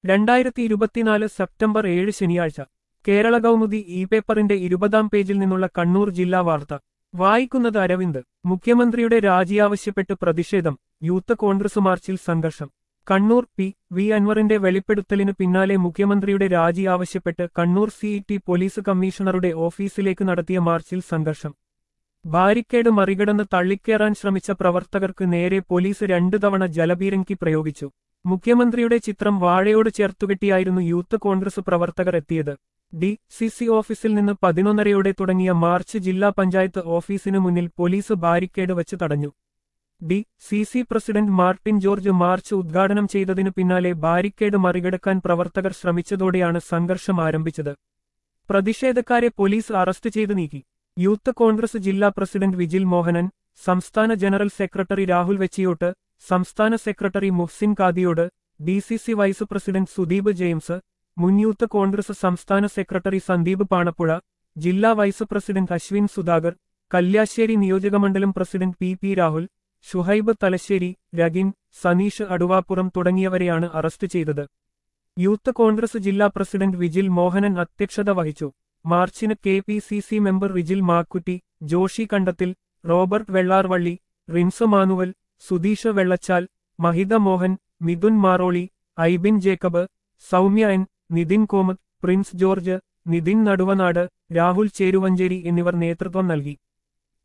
രണ്ടായിരത്തി ഇരുപത്തിനാല് സെപ്റ്റംബർ ഏഴ് ശനിയാഴ്ച കേരള കൗമുദി ഇ പേപ്പറിന്റെ ഇരുപതാം പേജിൽ നിന്നുള്ള കണ്ണൂർ ജില്ലാ വാർത്ത വായിക്കുന്നത് അരവിന്ദ് മുഖ്യമന്ത്രിയുടെ രാജിയാവശ്യപ്പെട്ട് പ്രതിഷേധം യൂത്ത് കോൺഗ്രസ് മാർച്ചിൽ സംഘർഷം കണ്ണൂർ പി വി അൻവറിന്റെ വെളിപ്പെടുത്തലിന് പിന്നാലെ മുഖ്യമന്ത്രിയുടെ രാജി ആവശ്യപ്പെട്ട് കണ്ണൂർ സിഇടി പോലീസ് കമ്മീഷണറുടെ ഓഫീസിലേക്ക് നടത്തിയ മാർച്ചിൽ സംഘർഷം ബാരിക്കേഡ് മറികടന്ന് തള്ളിക്കേറാൻ ശ്രമിച്ച പ്രവർത്തകർക്ക് നേരെ പോലീസ് രണ്ടു തവണ ജലപീരങ്കി പ്രയോഗിച്ചു മുഖ്യമന്ത്രിയുടെ ചിത്രം വാഴയോട് ചേർത്തുകെട്ടിയായിരുന്നു യൂത്ത് കോൺഗ്രസ് പ്രവർത്തകർ എത്തിയത് ഡി സി സി ഓഫീസിൽ നിന്ന് പതിനൊന്നരയോടെ തുടങ്ങിയ മാർച്ച് ജില്ലാ പഞ്ചായത്ത് ഓഫീസിനു മുന്നിൽ പോലീസ് ബാരിക്കേഡ് വച്ച് തടഞ്ഞു D C C president Martin George march ഉദ്ഘാടനം ചെയ്തതിനു പിന്നാലെ ബാരിക്കേഡ് മറികടക്കാൻ പ്രവർത്തകർ ശ്രമിച്ചതോടെയാണ് സംഘർഷം ആരംഭിച്ചത് പ്രതിഷേധക്കാരെ പോലീസ് അറസ്റ്റ് ചെയ്ത് നീക്കി യൂത്ത് കോൺഗ്രസ് ജില്ലാ പ്രസിഡന്റ് വിജിൽ മോഹനൻ സംസ്ഥാന ജനറൽ സെക്രട്ടറി രാഹുൽ വെച്ചിയോട്ട് സംസ്ഥാന secretary Muhsin Kadiyot D C C vice president Sudeep James മുൻ യൂത്ത് കോൺഗ്രസ് സംസ്ഥാന സെക്രട്ടറി സന്ദീപ് പാണപ്പുഴ ജില്ലാ വൈസ് പ്രസിഡന്റ് അശ്വിൻ സുധാകർ കല്യാശ്ശേരി നിയോജകമണ്ഡലം president P P Rahul Shuhaib Thalassery Ragin Saneesh Aduvappuram തുടങ്ങിയവരെയാണ് അറസ്റ്റ് ചെയ്തത് യൂത്ത് കോൺഗ്രസ് ജില്ലാ പ്രസിഡന്റ് വിജിൽ മോഹനൻ അധ്യക്ഷത വഹിച്ചു മാർച്ചിന് K P C C member Vijil Makkutty Joshy Kandathil Robert Vellarvally Rinsa Manuel Sudheesh Vellachal Mahitha Mohan Mithun Maroli Ibin Jacob Soumya N Nithin Komath Prince George Nithin Naduvanad Rahul Cheruvancheri എന്നിവർ നേതൃത്വം നൽകി